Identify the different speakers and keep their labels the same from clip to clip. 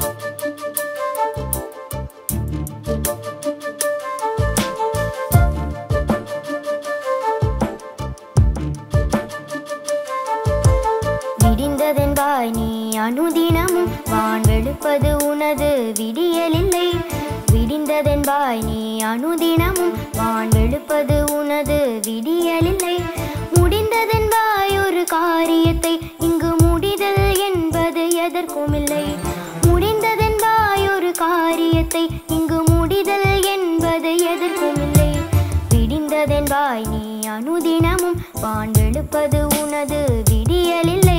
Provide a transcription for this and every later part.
Speaker 1: விடிந்ததென்பாய் நீ அனுதினமும் வான் வெளுப்பது உனது விடியலில்லை விடிந்ததென்பாய் நீ அனுதினமும் வான் வெளுப்பது உனது விடியலில்லை முடிந்ததென்பாய் ஒரு காரியத்தை இங்கு முடிதல் என்பது எதற்குமில்லை முடிந்ததென்பாய் ஒரு காரியத்தை இங்கு முடிதல் என்பது எதற்குமில்லை விடிந்ததென்பாய் நீ அனுதினமும் வான் வெளுப்பது உனது விடியலில்லை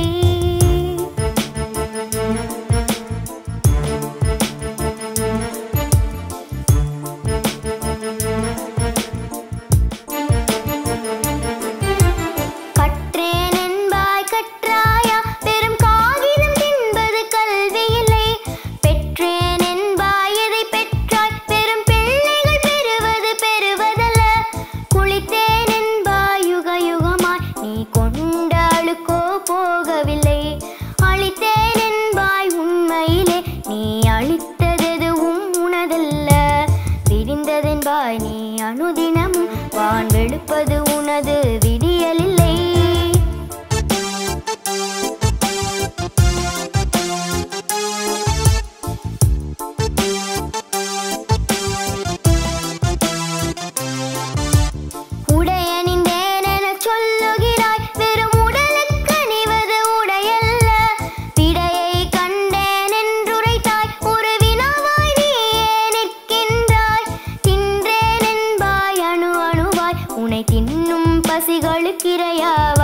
Speaker 1: கற்றேன் என்பாய் கற்றாயா பெரும் காகிதம் தின்பது கல்வி இல்லை பெற்றேன் என்பாய் எதை பெற்றாய் பெரும் பிள்ளைகள் பெறுவது பெறுவதல்ல குளித்தேன் என்பாய் யுக யுகமாய் நீ கொண்ட அழுக்கோ போகவில்லை அழித்தேன் என்பாய் உண்மையிலே நீ அழித்ததெதுவும் உனதல்ல விடிந்ததென்பாய் நீ அனுதினமும் வான் வெளுப்பது உனது விடியலில்லை உடையணிந்தேன் எனச் சொல்லுகிறாய் வெறும் உடலுக்கு அணிவது உடையல்ல விடையை கண்டேன் என்றுரைத்தாய் ஒரு வினாவாய் நீயே நிற்கின்றாய் தின்றேன் என்பாய் அணு அணுவாய் உனை தின்னும் பசிகளுக்கிரையாவ